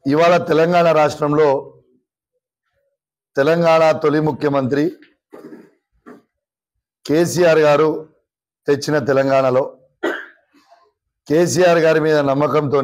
ఇవాళ తెలంగాణ రాష్ట్రంలో తెలంగాణ తొలి ముఖ్యమంత్రి కేసీఆర్ గారు తెచ్చిన తెలంగాణలో కేసీఆర్ గారి మీద నమ్మకంతో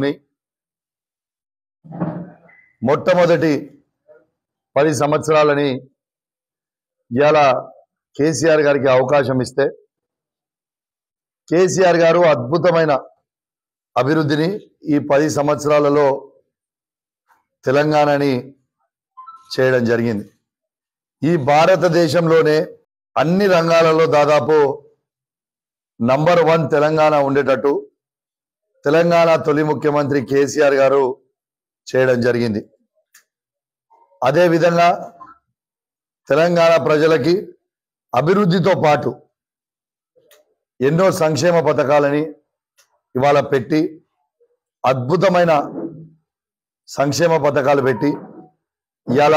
మొట్టమొదటి పది సంవత్సరాలని ఇవాళ కేసీఆర్ గారికి అవకాశం ఇస్తే కేసీఆర్ గారు అద్భుతమైన అభివృద్ధిని ఈ పది సంవత్సరాలలో తెలంగాణని చేయడం జరిగింది ఈ భారతదేశంలోనే అన్ని రంగాలలో దాదాపు నంబర్ వన్ తెలంగాణ ఉండేటట్టు తెలంగాణ తొలి ముఖ్యమంత్రి కేసీఆర్ గారు చేయడం జరిగింది అదేవిధంగా తెలంగాణ ప్రజలకి అభివృద్ధితో పాటు ఎన్నో సంక్షేమ పథకాలని ఇవాళ పెట్టి అద్భుతమైన సంక్షేమ పథకాలు పెట్టి ఇవాళ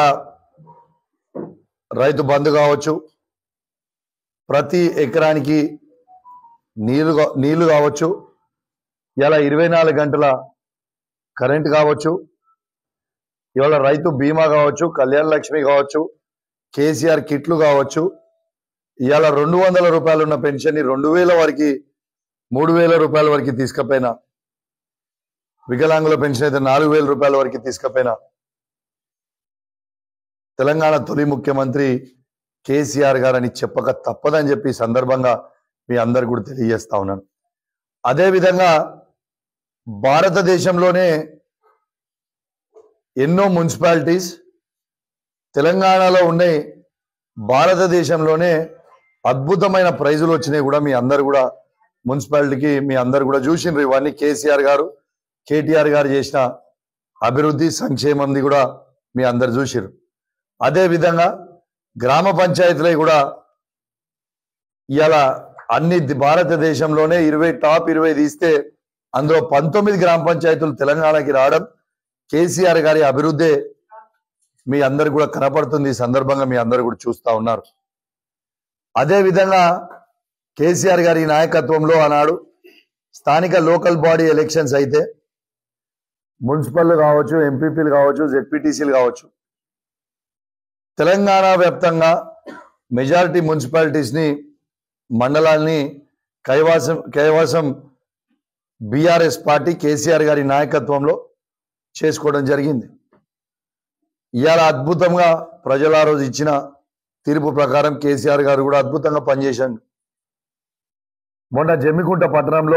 రైతు బంధు కావచ్చు ప్రతి ఎకరానికి నీళ్లు కా- నీళ్లు కావచ్చు ఇలా ఇరవై నాలుగు గంటల కరెంట్ కావచ్చు ఇవాళ రైతు బీమా కావచ్చు కళ్యాణ లక్ష్మి కావచ్చు కేసీఆర్ కిట్లు కావచ్చు ఇవాళ రెండు వందల రూపాయలు ఉన్న పెన్షన్ ని రెండు వేల వరకు మూడు వేల రూపాయల వరకు తీసుకపోయినా వికలాంగుల పెన్షన్ అయితే నాలుగు వేల రూపాయల వరకు తీసుకపోయినా తెలంగాణ తొలి ముఖ్యమంత్రి కేసీఆర్ గారని చెప్పక తప్పదని చెప్పి ఈ సందర్భంగా మీ అందరు కూడా తెలియజేస్తా ఉన్నాను అదేవిధంగా భారతదేశంలోనే ఎన్నో మున్సిపాలిటీస్ తెలంగాణలో ఉన్నాయి భారతదేశంలోనే అద్భుతమైన ప్రైజులు వచ్చినాయి కూడా మీ అందరు కూడా మున్సిపాలిటీకి మీ అందరు కూడా చూసిండ్రు ఇవన్నీ కేసీఆర్ గారు కేటీఆర్ గారు చేసిన అభివృద్ధి సంక్షేమంది కూడా మీ అందరు చూసిర్రు అదే విధంగా గ్రామ పంచాయతీలవి కూడా ఇవాళ అన్ని ది- భారతదేశంలోనే ఇరవై టాప్ ఇరవై తీస్తే అందులో పంతొమ్మిది గ్రామ పంచాయతీలు తెలంగాణకి రావడం కేసీఆర్ గారి అభివృద్ధే మీ అందరు కూడా కనపడుతుంది ఈ సందర్భంగా మీ అందరు కూడా చూస్తా ఉన్నారు అదే విధంగా కేసీఆర్ గారి నాయకత్వంలో ఆనాడు స్థానిక లోకల్ బాడీ ఎలక్షన్స్ అయితే మున్సిపల్ కావచ్చు ఎంపీపీలు కావచ్చు జెడ్పీటీసీలు కావచ్చు తెలంగాణ వ్యాప్తంగా మెజారిటీ మున్సిపాలిటీస్ ని మండలాల్ని కైవాసం కైవాసం బీఆర్ఎస్ పార్టీ కేసీఆర్ గారి నాయకత్వంలో చేసుకోవడం జరిగింది ఇవాళ అద్భుతంగా ప్రజలు ఆ రోజు ఇచ్చిన తీర్పు ప్రకారం కేసీఆర్ గారు కూడా అద్భుతంగా పనిచేశాడు మొన్న జమ్మికుంట పట్టణంలో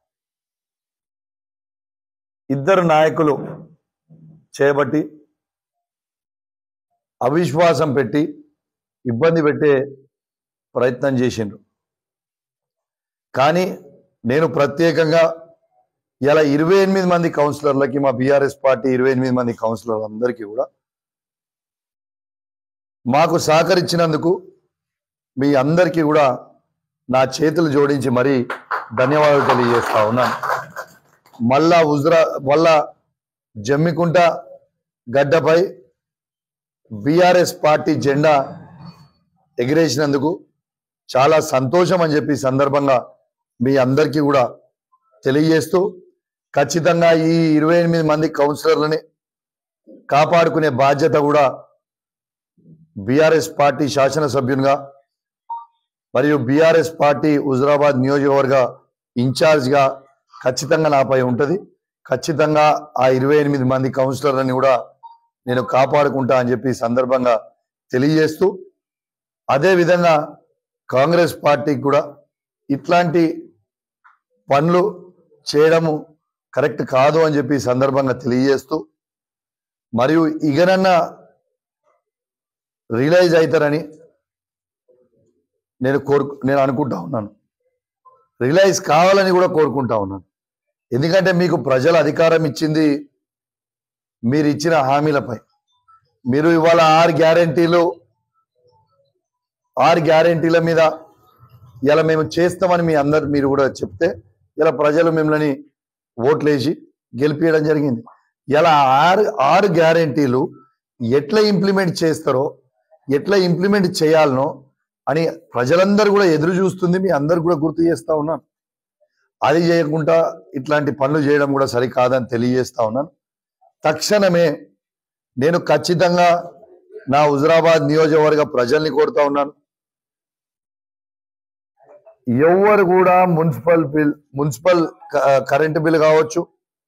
ఇద్దరు నాయకులు చేయబట్టి అవిశ్వాసం పెట్టి ఇబ్బంది పెట్టే ప్రయత్నం చేసిండ్రు కానీ నేను ప్రత్యేకంగా ఇలా ఇరవై ఎనిమిది మంది కౌన్సిలర్లకి మా బీఆర్ఎస్ పార్టీ ఇరవై ఎనిమిది మంది కౌన్సిలర్ అందరికీ కూడా మాకు సహకరించినందుకు మీ అందరికీ కూడా నా చేతులు జోడించి మరీ ధన్యవాదాలు తెలియజేస్తా ఉన్నాను మళ్ళా హుజరా మళ్ళా జమ్మికుంట గడ్డపై బీఆర్ఎస్ పార్టీ జెండా ఎగిరేసినందుకు చాలా సంతోషం అని చెప్పి ఈ సందర్భంగా మీ అందరికీ కూడా తెలియజేస్తూ ఖచ్చితంగా ఈ ఇరవై ఎనిమిది మంది కౌన్సిలర్లని కాపాడుకునే బాధ్యత కూడా బీఆర్ఎస్ పార్టీ శాసనసభ్యునిగా మరియు బీఆర్ఎస్ పార్టీ హుజరాబాద్ నియోజకవర్గ ఇన్ఛార్జ్గా ఖచ్చితంగా నాపై ఉంటుంది ఖచ్చితంగా ఆ ఇరవై ఎనిమిది మంది కౌన్సిలర్లని కూడా నేను కాపాడుకుంటా అని చెప్పి ఈ సందర్భంగా తెలియజేస్తూ అదే విధంగా కాంగ్రెస్ పార్టీకి కూడా ఇట్లాంటి పనులు చేయడము కరెక్ట్ కాదు అని చెప్పి ఈ సందర్భంగా తెలియజేస్తూ మరియు ఇగనన్నా రియలైజ్ అవుతారని నేను కోరు నేను అనుకుంటా ఉన్నాను రియలైజ్ కావాలని కూడా కోరుకుంటా ఉన్నాను ఎందుకంటే మీకు ప్రజల అధికారం ఇచ్చింది మీరు ఇచ్చిన హామీలపై మీరు ఇవాళ ఆరు గ్యారంటీలు ఆరు గ్యారంటీల మీద ఇలా మేము చేస్తామని మీ అందరు మీరు కూడా చెప్తే ఇలా ప్రజలు మిమ్మల్ని ఓట్లేసి గెలిపించడం జరిగింది ఇలా ఆరు ఆరు గ్యారంటీలు ఎట్లా ఇంప్లిమెంట్ చేస్తారో ఎట్లా ఇంప్లిమెంట్ చేయాలనో అని ప్రజలందరూ కూడా ఎదురు చూస్తుంది మీ అందరు కూడా గుర్తు చేస్తా ఉన్నాను అది చేయకుండా ఇట్లాంటి పనులు చేయడం కూడా సరికాదని తెలియజేస్తా ఉన్నాను తక్షణమే నేను ఖచ్చితంగా నా హుజరాబాద్ నియోజకవర్గ ప్రజల్ని కోరుతా ఉన్నాను ఎవరు కూడా మున్సిపల్ బిల్ మున్సిపల్ క- కరెంటు బిల్ కావచ్చు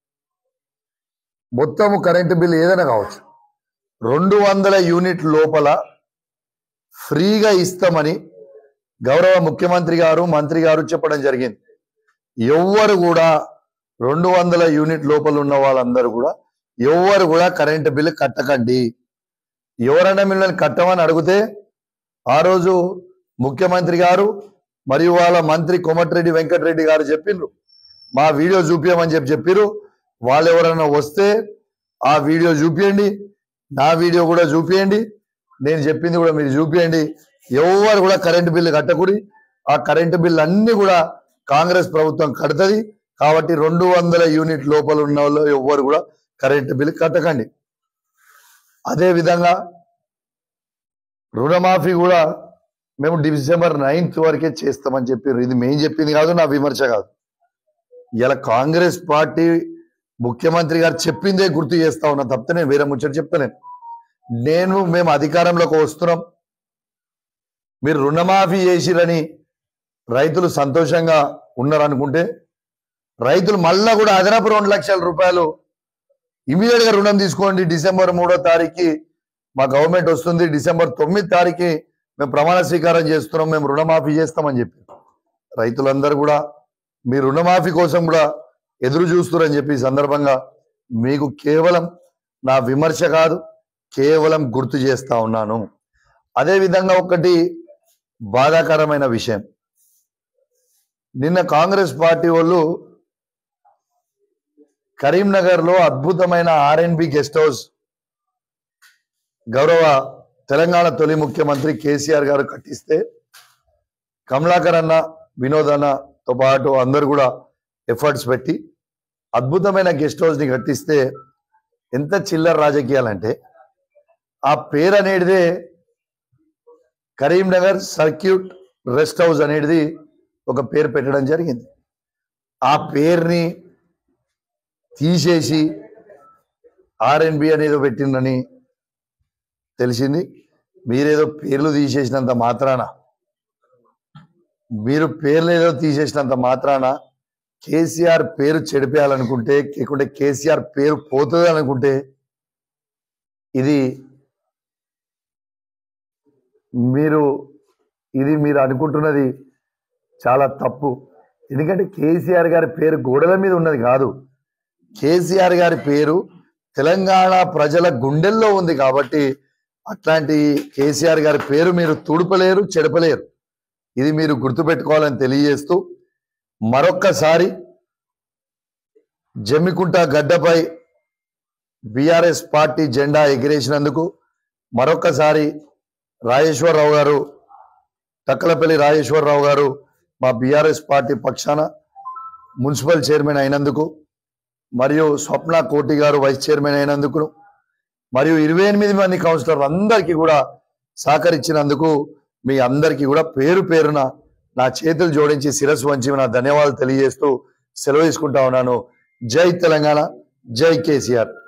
మొత్తము కరెంటు బిల్ ఏదైనా కావచ్చు రెండు వందల యూనిట్ లోపల ఫ్రీగా ఇస్తామని గౌరవ ముఖ్యమంత్రి గారు మంత్రి గారు చెప్పడం జరిగింది ఎవ్వరు కూడా రెండు వందల యూనిట్ లోపల ఉన్న వాళ్ళందరూ కూడా ఎవ్వరు కూడా కరెంటు బిల్లు కట్టకండి ఎవరైనా మిమ్మల్ని కట్టమని అడిగితే ఆ రోజు ముఖ్యమంత్రి గారు మరియు వాళ్ళ మంత్రి కోమటిరెడ్డి వెంకటరెడ్డి గారు చెప్పిండ్రు మా వీడియో చూపించమని చెప్పి చెప్పిర్రు వాళ్ళు ఎవరైనా వస్తే ఆ వీడియో చూపియండి నా వీడియో కూడా చూపియండి నేను చెప్పింది కూడా మీరు చూపియండి ఎవరు కూడా కరెంటు బిల్లు కట్టకూడి ఆ కరెంటు బిల్లు అన్ని కూడా కాంగ్రెస్ ప్రభుత్వం కడుతుంది కాబట్టి రెండు వందల యూనిట్ లోపల ఉన్న వాళ్ళు ఎవ్వరు కూడా కరెంటు బిల్లు కట్టకండి అదే విధంగా రుణమాఫీ కూడా మేము డిసెంబర్ నైన్త్ వరకే చేస్తామని చెప్పారు ఇది మేము చెప్పింది కాదు నా విమర్శ కాదు ఇలా కాంగ్రెస్ పార్టీ ముఖ్యమంత్రి గారు చెప్పిందే గుర్తు చేస్తా ఉన్నా తప్పితే నేను వేరే ముచ్చట చెప్తలేను నేను మేము అధికారంలోకి వస్తున్నాం మీరు రుణమాఫీ చేసిరని రైతులు సంతోషంగా ఉన్నారనుకుంటే రైతులు మళ్ళా కూడా అదనపు రెండు లక్షల రూపాయలు ఇమీడియట్ గా రుణం తీసుకోండి డిసెంబర్ మూడో తారీఖు మా గవర్నమెంట్ వస్తుంది డిసెంబర్ తొమ్మిది తారీఖు మేము ప్రమాణ స్వీకారం చేస్తున్నాం మేము రుణమాఫీ చేస్తామని చెప్పి రైతులందరూ కూడా మీ రుణమాఫీ కోసం కూడా ఎదురు చూస్తున్నారని చెప్పి ఈ సందర్భంగా మీకు కేవలం నా విమర్శ కాదు కేవలం గుర్తు చేస్తా ఉన్నాను అదే విధంగా ఒకటి బాధాకరమైన విషయం నిన్న కాంగ్రెస్ పార్టీ వాళ్ళు కరీంనగర్ లో అద్భుతమైన ఆర్ఎన్బి గెస్ట్ హౌస్ గౌరవ తెలంగాణ తొలి ముఖ్యమంత్రి కేసీఆర్ గారు కట్టిస్తే కమలాకర్ అన్న వినోద్ అన్నతో పాటు అందరు కూడా ఎఫర్ట్స్ పెట్టి అద్భుతమైన గెస్ట్ హౌస్ ని కట్టిస్తే ఎంత చిల్లర రాజకీయాలంటే ఆ పేరు అనేటిదే కరీంనగర్ సర్క్యూట్ రెస్ట్ హౌస్ అనేది ఒక పేరు పెట్టడం జరిగింది ఆ పేరుని తీసేసి ఆర్ఎన్బి అనేది పెట్టిందని తెలిసింది మీరేదో పేర్లు తీసేసినంత మాత్రాన మీరు పేర్లు ఏదో తీసేసినంత మాత్రాన కేసీఆర్ పేరు చెడిపేయాలనుకుంటే లేకుంటే కేసీఆర్ పేరు పోతుంది అనుకుంటే ఇది మీరు ఇది మీరు అనుకుంటున్నది చాలా తప్పు ఎందుకంటే కేసీఆర్ గారి పేరు గోడల మీద ఉన్నది కాదు కేసీఆర్ గారి పేరు తెలంగాణ ప్రజల గుండెల్లో ఉంది కాబట్టి అట్లాంటి కేసీఆర్ గారి పేరు మీరు తుడపలేరు చెడపలేరు ఇది మీరు గుర్తుపెట్టుకోవాలని తెలియజేస్తూ మరొక్కసారి జమ్మికుంట గడ్డపై బీఆర్ఎస్ పార్టీ జెండా ఎగిరేసినందుకు మరొక్కసారి రాజేశ్వరరావు గారు టక్కలపల్లి రాజేశ్వరరావు గారు మా బీఆర్ఎస్ పార్టీ పక్షాన మున్సిపల్ చైర్మన్ అయినందుకు మరియు స్వప్న కోటి గారు వైస్ చైర్మన్ అయినందుకు మరియు ఇరవై ఎనిమిది మంది కౌన్సిలర్ అందరికీ కూడా సహకరించినందుకు మీ అందరికీ కూడా పేరు పేరున నా చేతులు జోడించి శిరస్సు వంచి నా ధన్యవాదాలు తెలియజేస్తూ సెలవు తీసుకుంటా ఉన్నాను జై తెలంగాణ జై కేసీఆర్